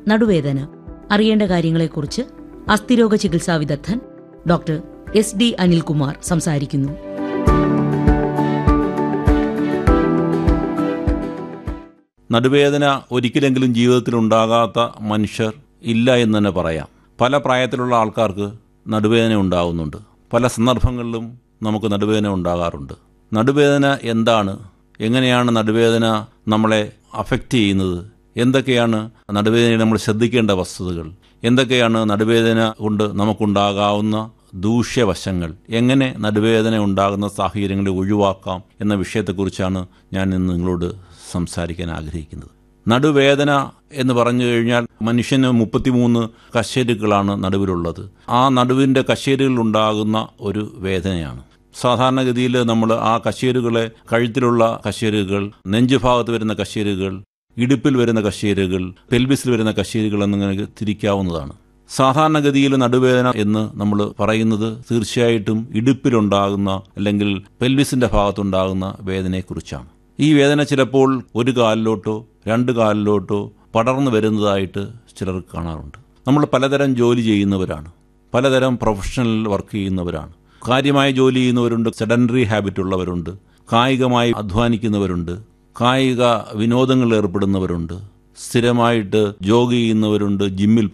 നടുവേദന അറിയേണ്ട കാര്യങ്ങളെക്കുറിച്ച് അസ്ഥിരോഗ ചികിത്സാ വിദഗ്ധൻ ഡോക്ടർ എസ് ഡി അനിൽകുമാർ സംസാരിക്കുന്നു നടുവേദന ഒരിക്കലെങ്കിലും ജീവിതത്തിൽ ഉണ്ടാകാത്ത മനുഷ്യർ ഇല്ല എന്ന് തന്നെ പറയാം പല പ്രായത്തിലുള്ള ആൾക്കാർക്ക് നടുവേദന ഉണ്ടാകുന്നുണ്ട് പല സന്ദർഭങ്ങളിലും നമുക്ക് നടുവേദന ഉണ്ടാകാറുണ്ട് നടുവേദന എന്താണ് എങ്ങനെയാണ് നടുവേദന നമ്മളെ അഫക്റ്റ് ചെയ്യുന്നത് എന്തൊക്കെയാണ് നടുവേദനയിൽ നമ്മൾ ശ്രദ്ധിക്കേണ്ട വസ്തുതകൾ എന്തൊക്കെയാണ് നടുവേദന കൊണ്ട് നമുക്കുണ്ടാകാവുന്ന ദൂഷ്യവശങ്ങൾ എങ്ങനെ നടുവേദന ഉണ്ടാകുന്ന സാഹചര്യങ്ങളെ ഒഴിവാക്കാം എന്ന വിഷയത്തെക്കുറിച്ചാണ് ഞാൻ ഇന്ന് നിങ്ങളോട് സംസാരിക്കാൻ ആഗ്രഹിക്കുന്നത് നടുവേദന എന്ന് പറഞ്ഞു കഴിഞ്ഞാൽ മനുഷ്യന് മുപ്പത്തിമൂന്ന് കശേരുക്കളാണ് നടുവിലുള്ളത് ആ നടുവിൻ്റെ കശേരുകളിൽ ഉണ്ടാകുന്ന ഒരു വേദനയാണ് സാധാരണഗതിയിൽ നമ്മൾ ആ കശേരുകളെ കഴുത്തിലുള്ള കശേരുകൾ നെഞ്ചുഭാഗത്ത് വരുന്ന കശേരുകൾ ഇടുപ്പിൽ വരുന്ന കശേരുകൾ പെൽബിസിൽ വരുന്ന കശേരുകൾ എന്നിങ്ങനെ തിരിക്കാവുന്നതാണ് സാധാരണഗതിയിൽ നടുവേദന എന്ന് നമ്മൾ പറയുന്നത് തീർച്ചയായിട്ടും ഇടുപ്പിലുണ്ടാകുന്ന അല്ലെങ്കിൽ പെൽവിസിന്റെ ഭാഗത്തുണ്ടാകുന്ന വേദനയെക്കുറിച്ചാണ് ഈ വേദന ചിലപ്പോൾ ഒരു കാലിലോട്ടോ രണ്ട് കാലിലോട്ടോ പടർന്നു വരുന്നതായിട്ട് ചിലർക്ക് കാണാറുണ്ട് നമ്മൾ പലതരം ജോലി ചെയ്യുന്നവരാണ് പലതരം പ്രൊഫഷണൽ വർക്ക് ചെയ്യുന്നവരാണ് കാര്യമായ ജോലി ചെയ്യുന്നവരുണ്ട് സെഡൻഡറി ഹാബിറ്റ് ഉള്ളവരുണ്ട് കായികമായി അധ്വാനിക്കുന്നവരുണ്ട് കായിക വിനോദങ്ങളിൽ ഏർപ്പെടുന്നവരുണ്ട് സ്ഥിരമായിട്ട് ജോഗ് ചെയ്യുന്നവരുണ്ട് ജിമ്മിൽ